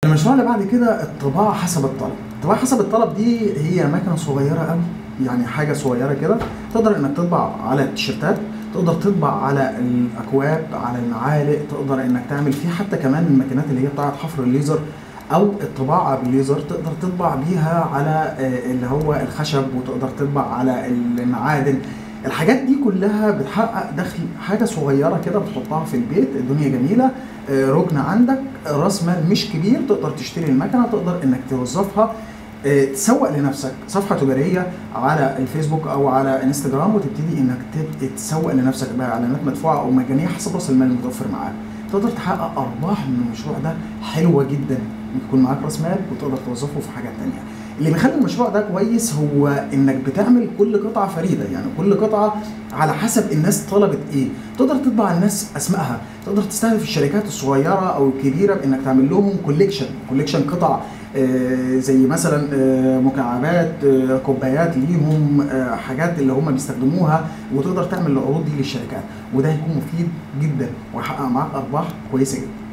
المشروع اللي بعد كده الطباعه حسب الطلب الطباعه حسب الطلب دي هي مكنه صغيره قوي يعني حاجه صغيره كده تقدر انك تطبع على التيشيرتات تقدر تطبع على الاكواب على المعالق تقدر انك تعمل فيه حتى كمان الماكينات اللي هي بتاعت حفر الليزر او الطباعه بالليزر تقدر تطبع بيها على آه، اللي هو الخشب وتقدر تطبع على المعادن الحاجات دي كلها بتحقق دخل حاجه صغيره كده بتحطها في البيت الدنيا جميله آه، ركن عندك راس مال مش كبير تقدر تشتري المكنه تقدر انك توظفها آه، تسوق لنفسك صفحه تجاريه على الفيسبوك او على انستجرام وتبتدي انك تب- تسوق لنفسك باعلانات مدفوعه او مجانيه حسب راس المال المتوفر معاك تقدر تحقق ارباح من المشروع ده حلوه جدا يكون معاك راس مال وتقدر توظفه في حاجات تانية اللي بيخلي المشروع ده كويس هو انك بتعمل كل قطعه فريده يعني كل قطعه على حسب الناس طلبت ايه تقدر تطبع الناس اسمائها تقدر تستهدف الشركات الصغيره او الكبيره بانك تعمل لهم كوليكشن كوليكشن قطع آه، زي مثلا آه، مكعبات آه، كوبايات ليهم آه، حاجات اللي هم بيستخدموها وتقدر تعمل العروض دي للشركات وده هيكون مفيد جدا ويحقق معاك ارباح كويسه جدا